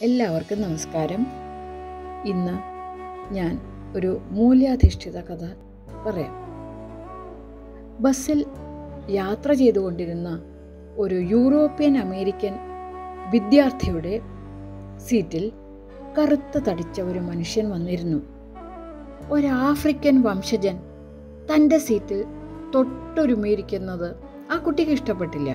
എല്ലാവർക്കും നമസ്കാരം ഇന്ന് ഞാൻ ഒരു മൂല്യാധിഷ്ഠിത കഥ പറയാം ബസ്സിൽ യാത്ര ചെയ്തുകൊണ്ടിരുന്ന ഒരു യൂറോപ്യൻ അമേരിക്കൻ വിദ്യാർത്ഥിയുടെ സീറ്റിൽ കറുത്ത തടിച്ച ഒരു മനുഷ്യൻ വന്നിരുന്നു ഒരു ആഫ്രിക്കൻ വംശജൻ തൻ്റെ സീറ്റിൽ തൊട്ടൊരുമിയിരിക്കുന്നത് ആ കുട്ടിക്ക് ഇഷ്ടപ്പെട്ടില്ല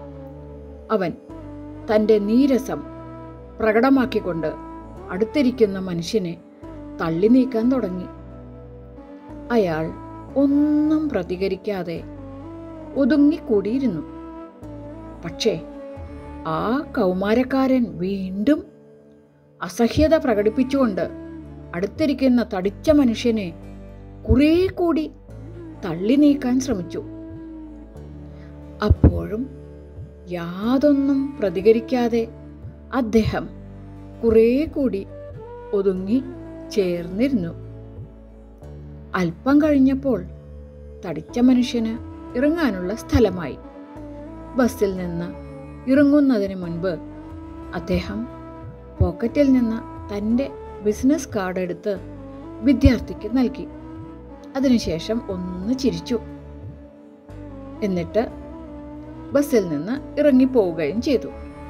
അവൻ തൻ്റെ നീരസം പ്രകടമാക്കിക്കൊണ്ട് അടുത്തിരിക്കുന്ന മനുഷ്യനെ തള്ളി നീക്കാൻ തുടങ്ങി അയാൾ ഒന്നും പ്രതികരിക്കാതെ ഒതുങ്ങിക്കൂടിയിരുന്നു പക്ഷേ ആ കൗമാരക്കാരൻ വീണ്ടും അസഹ്യത പ്രകടിപ്പിച്ചുകൊണ്ട് അടുത്തിരിക്കുന്ന തടിച്ച മനുഷ്യനെ കുറേ കൂടി തള്ളി നീക്കാൻ ശ്രമിച്ചു അപ്പോഴും യാതൊന്നും പ്രതികരിക്കാതെ അദ്ദേഹം കുറേ കൂടി ഒതുങ്ങി ചേർന്നിരുന്നു അല്പം കഴിഞ്ഞപ്പോൾ തടിച്ച മനുഷ്യന് ഇറങ്ങാനുള്ള സ്ഥലമായി ബസ്സിൽ നിന്ന് ഇറങ്ങുന്നതിന് മുൻപ് അദ്ദേഹം പോക്കറ്റിൽ നിന്ന് തൻ്റെ ബിസിനസ് കാർഡ് എടുത്ത് വിദ്യാർത്ഥിക്ക് നൽകി അതിനുശേഷം ഒന്ന് ചിരിച്ചു എന്നിട്ട് ബസ്സിൽ നിന്ന് ഇറങ്ങിപ്പോവുകയും ചെയ്തു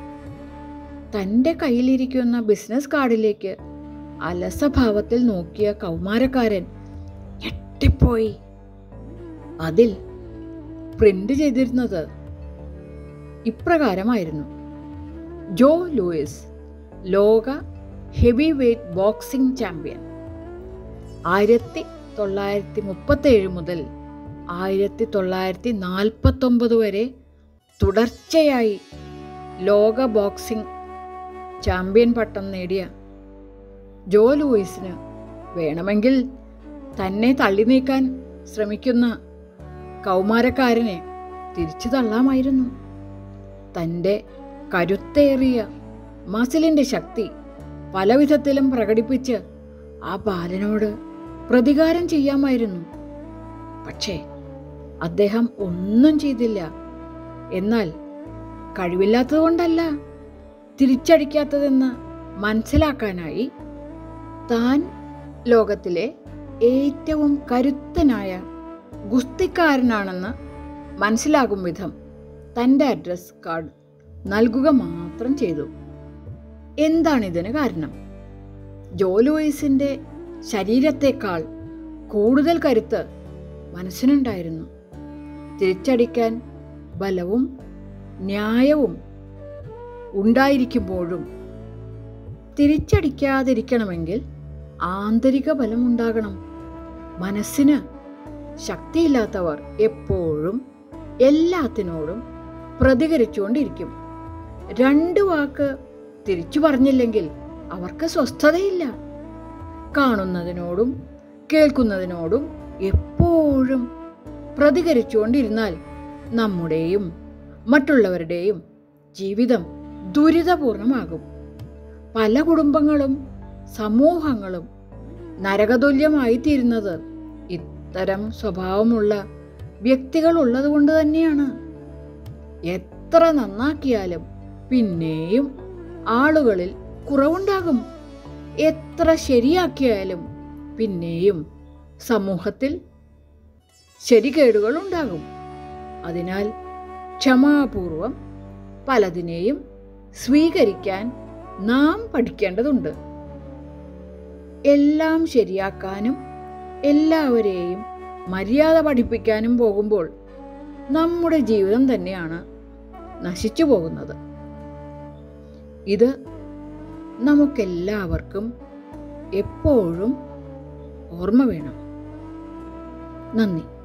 തൻ്റെ കയ്യിലിരിക്കുന്ന ബിസിനസ് കാർഡിലേക്ക് അലസഭാവത്തിൽ നോക്കിയ കൗമാരക്കാരൻ ഞെട്ടിപ്പോയി അതിൽ പ്രിന്റ് ചെയ്തിരുന്നത് ഇപ്രകാരമായിരുന്നു ജോ ലൂയിസ് ലോക ഹെവി വെയ്റ്റ് ബോക്സിംഗ് ചാമ്പ്യൻ ആയിരത്തി തൊള്ളായിരത്തി മുപ്പത്തേഴ് മുതൽ ആയിരത്തി തൊള്ളായിരത്തി നാൽപ്പത്തൊമ്പത് വരെ തുടർച്ചയായി ലോക ബോക്സിംഗ് ചാമ്പ്യൻ പട്ടം നേടിയ ജോ ലൂയിസിന് വേണമെങ്കിൽ തന്നെ തള്ളി നീക്കാൻ ശ്രമിക്കുന്ന കൗമാരക്കാരനെ തിരിച്ചു തള്ളാമായിരുന്നു തൻ്റെ കരുത്തേറിയ മസിലിൻ്റെ ശക്തി പലവിധത്തിലും പ്രകടിപ്പിച്ച് ആ ബാലനോട് പ്രതികാരം ചെയ്യാമായിരുന്നു പക്ഷേ അദ്ദേഹം ഒന്നും ചെയ്തില്ല എന്നാൽ കഴിവില്ലാത്തതുകൊണ്ടല്ല തിരിച്ചടിക്കാത്തതെന്ന് മനസ്സിലാക്കാനായി താൻ ലോകത്തിലെ ഏറ്റവും കരുത്തനായ ഗുസ്തിക്കാരനാണെന്ന് മനസ്സിലാകും വിധം തൻ്റെ അഡ്രസ് കാർഡ് നൽകുക മാത്രം ചെയ്തു എന്താണിതിന് കാരണം ജോ ലൂയിസിൻ്റെ ശരീരത്തേക്കാൾ കൂടുതൽ കരുത്ത് മനസ്സിനുണ്ടായിരുന്നു തിരിച്ചടിക്കാൻ ബലവും ന്യായവും ഉണ്ടായിരിക്കുമ്പോഴും തിരിച്ചടിക്കാതിരിക്കണമെങ്കിൽ ആന്തരിക ബലം ഉണ്ടാകണം മനസ്സിന് ശക്തിയില്ലാത്തവർ എപ്പോഴും എല്ലാത്തിനോടും പ്രതികരിച്ചുകൊണ്ടിരിക്കും രണ്ട് വാക്ക് തിരിച്ചു പറഞ്ഞില്ലെങ്കിൽ അവർക്ക് സ്വസ്ഥതയില്ല കാണുന്നതിനോടും കേൾക്കുന്നതിനോടും എപ്പോഴും പ്രതികരിച്ചുകൊണ്ടിരുന്നാൽ നമ്മുടെയും മറ്റുള്ളവരുടെയും ജീവിതം ദുരിതപൂർണമാകും പല കുടുംബങ്ങളും സമൂഹങ്ങളും നരകതുല്യമായി തീരുന്നത് ഇത്തരം സ്വഭാവമുള്ള വ്യക്തികൾ ഉള്ളതുകൊണ്ട് തന്നെയാണ് എത്ര നന്നാക്കിയാലും പിന്നെയും ആളുകളിൽ കുറവുണ്ടാകും എത്ര ശരിയാക്കിയാലും പിന്നെയും സമൂഹത്തിൽ ശരികേടുകൾ ഉണ്ടാകും അതിനാൽ ക്ഷമാപൂർവം പലതിനെയും സ്വീകരിക്കാൻ നാം പഠിക്കേണ്ടതുണ്ട് എല്ലാം ശരിയാക്കാനും എല്ലാവരെയും മര്യാദ പഠിപ്പിക്കാനും പോകുമ്പോൾ നമ്മുടെ ജീവിതം തന്നെയാണ് നശിച്ചു പോകുന്നത് ഇത് നമുക്കെല്ലാവർക്കും എപ്പോഴും ഓർമ്മ വേണം നന്ദി